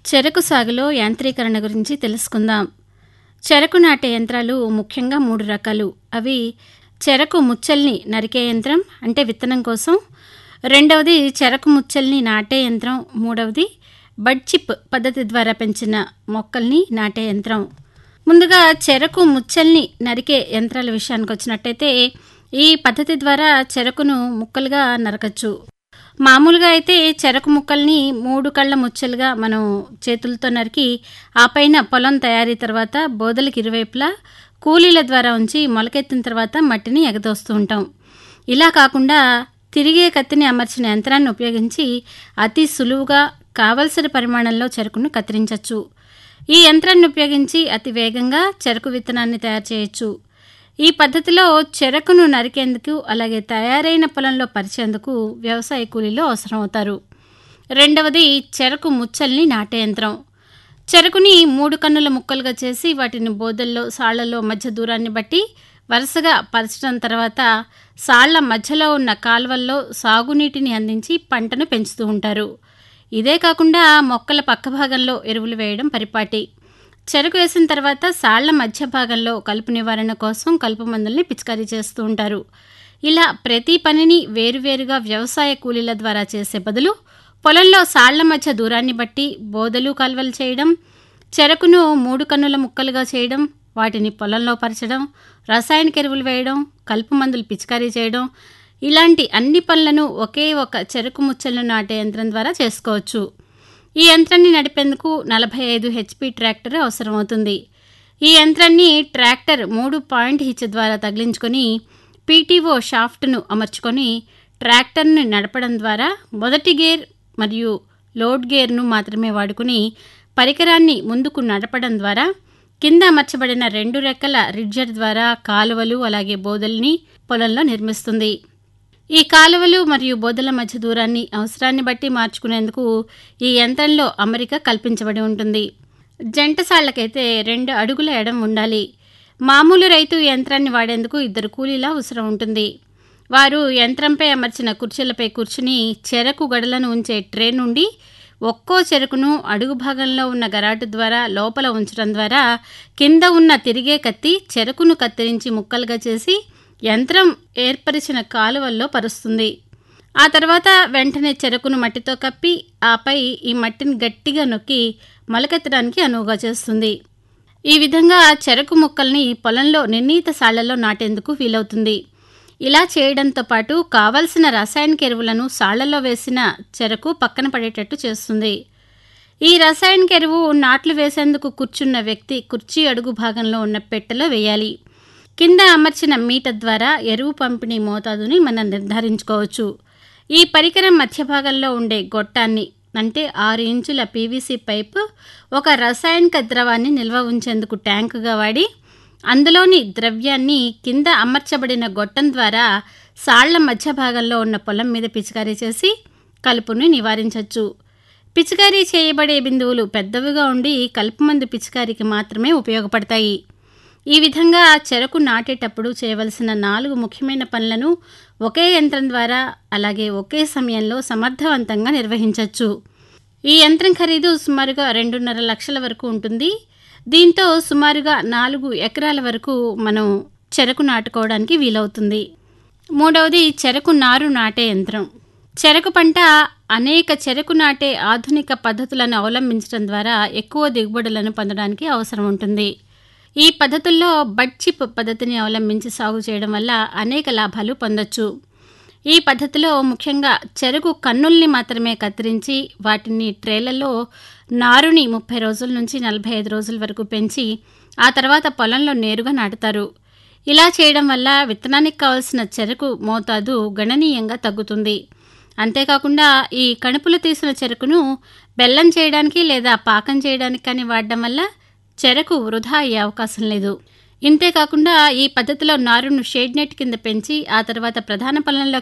చెరకు సాగులో యాంత్రీకరణ గురించి తెలుసుకుందాం చెరకు నాటే యంత్రాలు ముఖ్యంగా మూడు రకాలు అవి చెరకు ముచ్చల్ని నరికే యంత్రం అంటే విత్తనం కోసం రెండవది చెరకు ముచ్చల్ని నాటే యంత్రం మూడవది బడ్ చిప్ పద్ధతి ద్వారా పెంచిన మొక్కల్ని నాటే యంత్రం ముందుగా చెరకు ముచ్చల్ని నరికే యంత్రాల విషయానికి వచ్చినట్టయితే ఈ పద్ధతి ద్వారా చెరకును ముక్కలుగా నరకచ్చు మామూలుగా అయితే చెరకు ముక్కల్ని మూడు కళ్ళ ముచ్చలుగా మనం చేతులతో నరికి ఆ పైన పొలం తయారీ తర్వాత బోదలకు ఇరువైపులా కూలీల ద్వారా ఉంచి మొలకెత్తిన తర్వాత మట్టిని ఎగదోస్తూ ఉంటాం ఇలా కాకుండా తిరిగే కత్తిని అమర్చిన యంత్రాన్ని ఉపయోగించి అతి సులువుగా కావలసిన పరిమాణంలో చెరుకును కత్తిరించవచ్చు ఈ యంత్రాన్ని ఉపయోగించి అతి వేగంగా చెరకు విత్తనాన్ని తయారు చేయొచ్చు ఈ పద్ధతిలో చెరకును నరికేందుకు అలాగే తయారైన పొలంలో పరిచేందుకు వ్యవసాయ కూలీలు అవసరమవుతారు రెండవది చెరకు ముచ్చల్ని నాటే యంత్రం చెరకుని మూడు కన్నుల ముక్కలుగా చేసి వాటిని బోదల్లో సాళ్లలో మధ్య దూరాన్ని బట్టి వరుసగా పరచడం తర్వాత సాళ్ల మధ్యలో ఉన్న కాల్వల్లో సాగునీటిని అందించి పంటను పెంచుతూ ఉంటారు ఇదే కాకుండా మొక్కల పక్క భాగంలో ఎరువులు వేయడం పరిపాటి చెరకు వేసిన తర్వాత సాళ్ల మధ్య భాగంలో కలుపు నివారణ కోసం కలుపు మందుల్ని పిచికారీ చేస్తూ ఉంటారు ఇలా ప్రతి పనిని వేరువేరుగా వ్యవసాయ కూలీల ద్వారా చేసే బదులు పొలంలో సాళ్ల మధ్య దూరాన్ని బట్టి బోదలు కాల్వలు చేయడం చెరకును మూడు కన్నుల ముక్కలుగా చేయడం వాటిని పొలంలో పరచడం రసాయనిక ఎరువులు వేయడం కలుపు మందులు పిచికారీ చేయడం ఇలాంటి అన్ని పనులను ఒకే ఒక చెరకు ముచ్చలను నాటే యంత్రం ద్వారా చేసుకోవచ్చు ఈ యంత్రాన్ని నడిపేందుకు నలభై ఐదు హెచ్పి ట్రాక్టర్ అవసరమవుతుంది ఈ యంత్రాన్ని ట్రాక్టర్ మూడు పాయింట్ హిచ్ ద్వారా తగిలించుకొని పీటీఓ షాఫ్ట్ను అమర్చుకొని ట్రాక్టర్ను నడపడం ద్వారా మొదటి గేర్ మరియు లోడ్ గేర్ను మాత్రమే వాడుకుని పరికరాన్ని ముందుకు నడపడం ద్వారా కింద అమర్చబడిన రెండు రెక్కల రిడ్జర్ ద్వారా కాలువలు అలాగే బోదల్ని పొలంలో నిర్మిస్తుంది ఈ కాలువలు మరియు బోదల మధ్య దూరాన్ని అవసరాన్ని బట్టి మార్చుకునేందుకు ఈ యంత్రంలో అమరిక కల్పించబడి ఉంటుంది జంట సాళ్లకైతే రెండు అడుగుల ఎడం ఉండాలి మామూలు రైతు ఈ యంత్రాన్ని వాడేందుకు ఇద్దరు కూలీల అవసరం ఉంటుంది వారు యంత్రంపై అమర్చిన కుర్చీలపై కూర్చుని చెరకు గడలను ఉంచే ట్రే నుండి ఒక్కో చెరుకును అడుగు భాగంలో ఉన్న గరాటు ద్వారా లోపల ఉంచడం ద్వారా కింద ఉన్న తిరిగే కత్తి చెరుకును కత్తిరించి ముక్కలుగా చేసి యంత్రం ఏర్పరిచిన కాలువల్లో పరుస్తుంది ఆ తర్వాత వెంటనే చెరుకును మట్టితో కప్పి ఆపై ఈ మట్టిని గట్టిగా నొక్కి మొలకెత్తడానికి అనువుగా చేస్తుంది ఈ విధంగా చెరకు ముక్కల్ని పొలంలో నిర్ణీత సాళ్లలో నాటేందుకు వీలవుతుంది ఇలా చేయడంతో పాటు కావలసిన రసాయనిక ఎరువులను సాళ్లలో వేసిన చెరకు పక్కన పడేటట్టు చేస్తుంది ఈ రసాయనిక ఎరువు నాట్లు వేసేందుకు కూర్చున్న వ్యక్తి కుర్చీ అడుగు భాగంలో ఉన్న పెట్టెలో వేయాలి కింద అమర్చిన మీటర్ ద్వారా ఎరువు పంపిణీ మోతాదుని మనం నిర్ధారించుకోవచ్చు ఈ పరికరం మధ్య భాగంలో ఉండే గొట్టాన్ని అంటే ఆరు ఇంచుల పీవీసీ పైపు ఒక రసాయనిక ద్రవాన్ని నిల్వ ఉంచేందుకు ట్యాంకుగా వాడి అందులోని ద్రవ్యాన్ని కింద అమర్చబడిన గొట్టం ద్వారా సాళ్ల మధ్య భాగంలో ఉన్న పొలం మీద పిచికారీ చేసి కలుపుని నివారించవచ్చు పిచికారీ చేయబడే బిందువులు పెద్దవిగా ఉండి కలుపు మందు పిచికారీకి మాత్రమే ఉపయోగపడతాయి ఈ విధంగా చెరకు నాటేటప్పుడు చేయవలసిన నాలుగు ముఖ్యమైన పనులను ఒకే యంత్రం ద్వారా అలాగే ఒకే సమయంలో సమర్థవంతంగా నిర్వహించవచ్చు ఈ యంత్రం ఖరీదు సుమారుగా రెండున్నర లక్షల వరకు ఉంటుంది దీంతో సుమారుగా నాలుగు ఎకరాల వరకు మనం చెరకు నాటుకోవడానికి వీలవుతుంది మూడవది చెరకు నారు నాటే యంత్రం చెరకు పంట అనేక చెరకు నాటే ఆధునిక పద్ధతులను అవలంబించడం ద్వారా ఎక్కువ దిగుబడులను పొందడానికి అవసరం ఉంటుంది ఈ పద్ధతుల్లో బడ్ చిప్ పద్ధతిని అవలంబించి సాగు చేయడం వల్ల అనేక లాభాలు పొందొచ్చు ఈ పద్ధతిలో ముఖ్యంగా చెరుకు కన్నుల్ని మాత్రమే కత్తిరించి వాటిని ట్రేలలో నారుని ముప్పై రోజుల నుంచి నలభై ఐదు రోజుల వరకు పెంచి ఆ తర్వాత పొలంలో నేరుగా నాటుతారు ఇలా చేయడం వల్ల విత్తనానికి కావలసిన చెరకు మోతాదు గణనీయంగా తగ్గుతుంది అంతేకాకుండా ఈ కణుపులు తీసిన చెరుకును బెల్లం చేయడానికి లేదా పాకం చేయడానికి కానీ వాడడం వల్ల చెరకు వృధా అయ్యే అవకాశం లేదు ఇంతేకాకుండా ఈ పద్ధతిలో నారును షేడ్ నెట్ కింద పెంచి ఆ తర్వాత ప్రధాన పొలంలో